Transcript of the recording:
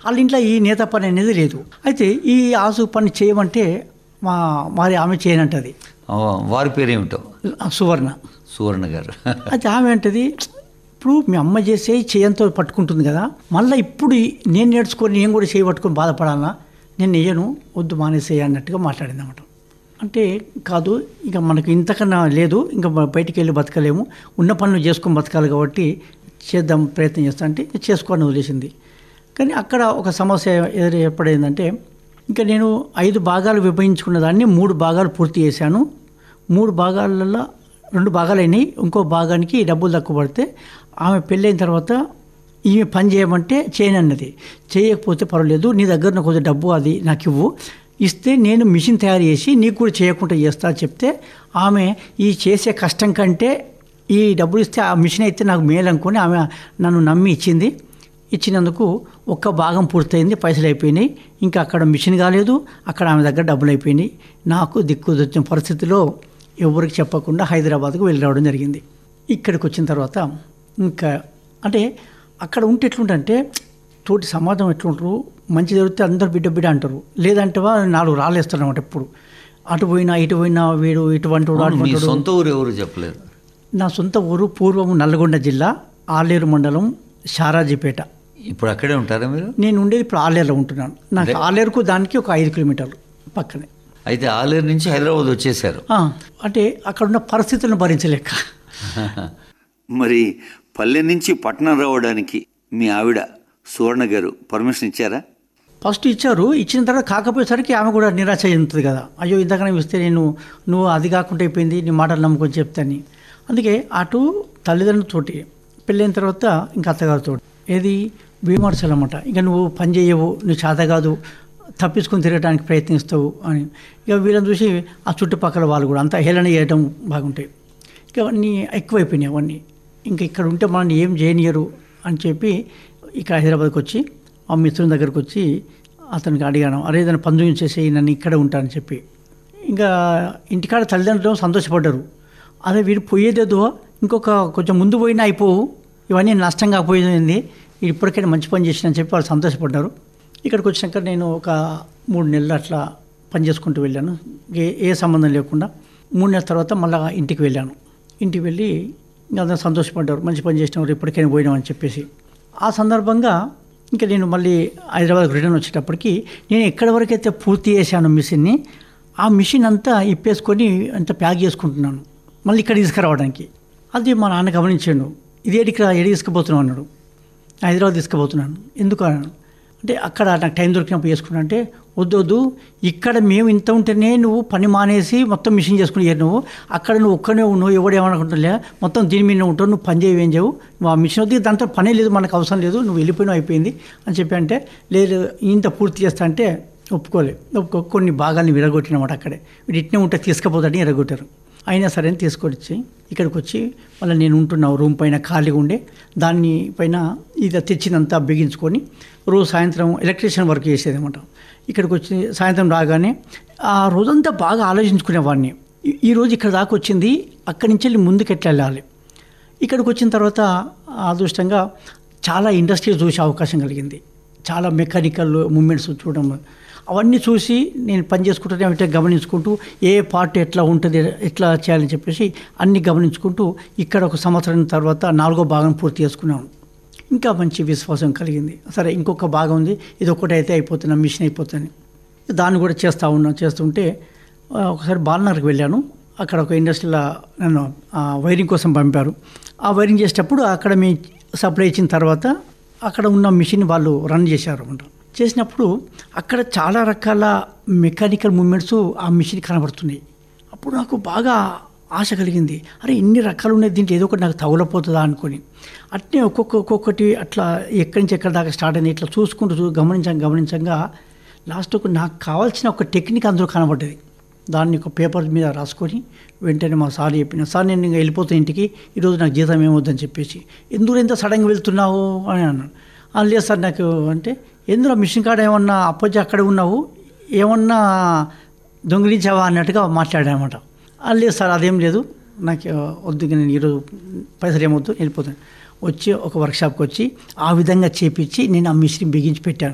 వాళ్ళ ఇంట్లో ఈ నేత పని అనేది లేదు అయితే ఈ ఆసు పని చేయమంటే మా మరి ఆమె చేయనంటది ఆ, వారి పేరేమిటో ఆ సువర్ణ సువర్ణ గారు అయితే ఆమె అంటది ఇప్పుడు మీ అమ్మ చేసే చేయంతో పట్టుకుంటుంది కదా మళ్ళీ ఇప్పుడు ఈ- నేను నేర్చుకొని నేను కూడా చేయి పట్టుకొని బాధపడాలా నేను నెయ్యను వద్దు మానేసేయ అన్నట్టుగా మాట్లాడింది అన్నమాట అంటే కాదు ఇక మనకు ఇంతకన్నా లేదు ఇంకా మనం బయటికి వెళ్ళి బతకలేము ఉన్న పనులు చేసుకొని బతకాలి కాబట్టి చేద్దాం ప్రయత్నం చేస్తా అంటే చేసుకోని వదిలేసింది కానీ అక్కడ ఒక సమస్య ఎదురు ఏర్పడేందంటే ఇంకా నేను ఐదు భాగాలు విభజించుకున్న దాన్ని మూడు భాగాలు పూర్తి చేశాను మూడు భాగాలలో రెండు భాగాలు అయినాయి ఇంకో భాగానికి డబ్బులు తక్కువ పడితే ఆమె పెళ్ళైన తర్వాత ఈమె పని చేయమంటే చేయనన్నది చేయకపోతే పర్వాలేదు నీ దగ్గర నాకు కొంచెం డబ్బు అది నాకు ఇవ్వు ఇస్తే నేను మిషన్ తయారు చేసి నీకు కూడా చేయకుండా చేస్తా అని చెప్తే ఆమె ఈ చేసే కష్టం కంటే ఈ డబ్బులు ఇస్తే ఆ మిషన్ అయితే నాకు మేలు అనుకొని ఆమె నన్ను నమ్మి ఇచ్చింది ఇచ్చినందుకు ఒక్క భాగం పూర్తయింది పైసలు అయిపోయినాయి ఇంకా అక్కడ మిషన్ కాలేదు అక్కడ ఆమె దగ్గర డబ్బులు అయిపోయినాయి నాకు దిక్కు వచ్చిన పరిస్థితిలో ఎవరికి చెప్పకుండా హైదరాబాద్కు వెళ్ళి రావడం జరిగింది ఇక్కడికి వచ్చిన తర్వాత ఇంకా అంటే అక్కడ ఉంటే ఎట్లుంటే తోటి సమాజం ఎట్లుంటారు మంచి జరిగితే అందరు బిడ్డ బిడ్డ అంటారు లేదంటే వా నాలుగు రాళ్ళేస్తారు అన్నమాట ఎప్పుడు అటు పోయినా ఇటు పోయినా వీడు ఇటువంటి వాడు, అవును, మీ అటువంటి వాడు. సొంత ఊరు ఎవరు చెప్పలేదు నా సొంత ఊరు పూర్వం నల్గొండ జిల్లా ఆలేరు మండలం షారాజీపేట ఇప్పుడు అక్కడే ఉంటారా మీరు నేను ఉండేది ఇప్పుడు ఆలేరులో ఉంటున్నాను నాకు అదే. ఆలేరుకు దానికి ఒక ఐదు కిలోమీటర్లు పక్కనే అయితే ఆలేరు నుంచి హైదరాబాద్ వచ్చేసారు ఆ, అంటే అక్కడ ఉన్న పరిస్థితులను భరించలేక మరి పల్లె నుంచి పట్టణం రావడానికి మీ ఆవిడ సువర్ణ గారు పర్మిషన్ ఇచ్చారా ఫస్ట్ ఇచ్చారు ఇచ్చిన తర్వాత కాకపోయేసరికి ఆమె కూడా నిరాశ చెందుతుంది కదా అయ్యో ఇంతకనే ఇస్తే నేను నువ్వు అది కాకుండా అయిపోయింది నీ మాటలు నమ్ముకొని చెప్తాని అందుకే అటు తల్లిదండ్రులతోటి పెళ్ళైన తర్వాత ఇంకా అత్తగారితో ఏది విమర్శలు అన్నమాట ఇంకా నువ్వు పని చేయవు నువ్వు చేత కాదు తప్పించుకొని తిరగడానికి ప్రయత్నిస్తావు అని ఇక వీళ్ళని చూసి ఆ చుట్టుపక్కల వాళ్ళు కూడా అంతా హేళన చేయడం బాగుంటాయి ఇక అవన్నీ ఎక్కువైపోయినాయి అవన్నీ ఇంకా ఇక్కడ ఉంటే మనల్ని ఏం చేయనియరు అని చెప్పి ఇక్కడ హైదరాబాద్కి వచ్చి ఆ మిత్రుని దగ్గరికి వచ్చి అతనికి అడిగాను అరే ఏదైనా పని చూపించేసి నన్ను ఇక్కడే ఉంటానని చెప్పి ఇంకా ఇంటికాడ తల్లిదండ్రులు సంతోషపడ్డారు అదే వీడు పోయేదేదో ఇంకొక కొంచెం ముందు పోయినా అయిపోవు ఇవన్నీ నష్టం కాకపోయింది వీడు ఇప్పటికైనా మంచి పని చేసినని చెప్పి వాళ్ళు సంతోషపడ్డారు ఇక్కడికి వచ్చినాక నేను ఒక మూడు నెలలు అట్లా పని చేసుకుంటూ వెళ్ళాను ఏ ఏ సంబంధం లేకుండా మూడు నెలల తర్వాత మళ్ళీ ఇంటికి వెళ్ళాను ఇంటికి వెళ్ళి ఇంకా అందరూ సంతోషపడ్డారు మంచి పని చేసినారు ఇప్పటికైనా పోయినామని చెప్పేసి ఆ సందర్భంగా ఇంకా నేను మళ్ళీ హైదరాబాద్ రిటర్న్ వచ్చేటప్పటికి నేను ఎక్కడి వరకు అయితే పూర్తి చేశాను మిషన్ని ఆ మిషన్ అంతా ఇప్పేసుకొని అంతా ప్యాక్ చేసుకుంటున్నాను మళ్ళీ ఇక్కడ తీసుకురావడానికి అది మా నాన్న గమనించాడు ఇది ఏడికి ఎడి తీసుకుపోతున్నావు అన్నాడు హైదరాబాద్ తీసుకుపోతున్నాను ఎందుకు అన్నాను అంటే అక్కడ నాకు టైం దొరికినప్పుడు చేసుకున్నా అంటే వద్దు వద్దు ఇక్కడ మేము ఇంత ఉంటేనే నువ్వు పని మానేసి మొత్తం మిషన్ చేసుకుని నువ్వు అక్కడ నువ్వు ఒక్కనే నువ్వు ఎవడు ఏమనుకుంటులే మొత్తం దీని మీద ఉంటావు నువ్వు పని చేయవేం చేయవు నువ్వు ఆ మిషన్ వద్దు దాంతో పనే లేదు మనకు అవసరం లేదు నువ్వు వెళ్ళిపోయినావు అయిపోయింది అని చెప్పి అంటే లేదు ఇంత పూర్తి చేస్తా అంటే ఒప్పుకోలే ఒప్పుకో కొన్ని భాగాల్ని విరగొట్టినమాట అక్కడే వీడు ఇట్నే ఉంటే తీసుకుపోతాడని ఎరగొట్టారు అయినా సరే అని తీసుకొచ్చి ఇక్కడికి వచ్చి మళ్ళీ నేను ఉంటున్న రూమ్ పైన ఖాళీగా ఉండే దాన్ని పైన ఇది తెచ్చినంత బిగించుకొని రోజు సాయంత్రం ఎలక్ట్రీషియన్ వర్క్ చేసేదన్నమాట ఇక్కడికి వచ్చి సాయంత్రం రాగానే ఆ రోజంతా బాగా ఆలోచించుకునేవాడిని ఈ- ఈ రోజు ఇక్కడ దాకా వచ్చింది అక్కడి నుంచి వెళ్ళి ముందుకు ఎట్లా వెళ్ళాలి ఇక్కడికి వచ్చిన తర్వాత అదృష్టంగా చాలా ఇండస్ట్రీ చూసే అవకాశం కలిగింది చాలా మెకానికల్ మూమెంట్స్ చూడడం అవన్నీ చూసి నేను పని చేసుకుంటూనే అవి గమనించుకుంటూ ఏ పార్ట్ ఎట్లా ఉంటుంది ఎట్లా చేయాలని చెప్పేసి అన్ని గమనించుకుంటూ ఇక్కడ ఒక సంవత్సరం తర్వాత నాలుగో భాగం పూర్తి చేసుకున్నాను ఇంకా మంచి విశ్వాసం కలిగింది సరే ఇంకొక భాగం ఉంది ఇది ఒకటి అయితే అయిపోతున్నా మిషన్ అయిపోతుంది దాన్ని కూడా చేస్తూ ఉన్నా చేస్తుంటే ఆ, ఒకసారి బాలనగర్కి వెళ్ళాను అక్కడ ఒక ఇండస్ట్రీలో నన్ను ఆ, వైరింగ్ కోసం పంపారు ఆ వైరింగ్ చేసేటప్పుడు అక్కడ మీ సప్లై ఇచ్చిన తర్వాత అక్కడ ఉన్న మిషన్ వాళ్ళు రన్ చేశారు అనమాట చేసినప్పుడు అక్కడ చాలా రకాల మెకానికల్ మూమెంట్స్ ఆ మిషన్ కనబడుతున్నాయి అప్పుడు నాకు బాగా ఆశ కలిగింది అరే ఇన్ని రకాలు ఉన్నాయి దీంట్లో ఏదో ఒకటి నాకు తగులపోతుందా అనుకొని అట్నే ఒక్కొక్క ఒక్కొక్కటి అట్లా ఎక్కడి నుంచి ఎక్కడి దాకా స్టార్ట్ అయింది ఇట్లా చూసుకుంటూ చూ గమనించంగా గమనించంగా లాస్ట్కు నాకు కావాల్సిన ఒక టెక్నిక్ అందులో కనబడ్డది దాన్ని ఒక పేపర్ మీద రాసుకొని వెంటనే మా సార్ చెప్పిన సార్ నేను ఇంకా వెళ్ళిపోతాను ఇంటికి ఈరోజు నాకు జీతం ఏమవుద్దని చెప్పేసి ఎందుకు ఎంత సడన్గా వెళ్తున్నావు అని అన్నాను "ఆ, లేదు సార్ నాకు అంటే ఎందులో మిషన్ కాడ ఏమన్నా అప్పచ్చి అక్కడ ఉన్నావు ఏమన్నా దొంగిలించావా అన్నట్టుగా మాట్లాడానమాట "ఆ, లేదు సార్ అదేం లేదు నాకు ఆ, వద్దు ఇక నేను ఈరోజు పైసలు ఏమొద్దు వెళ్ళిపోతాను వచ్చి ఒక వర్క్షాప్కి వచ్చి ఆ విధంగా చేపించి నేను ఆ మిషన్ బిగించి పెట్టాను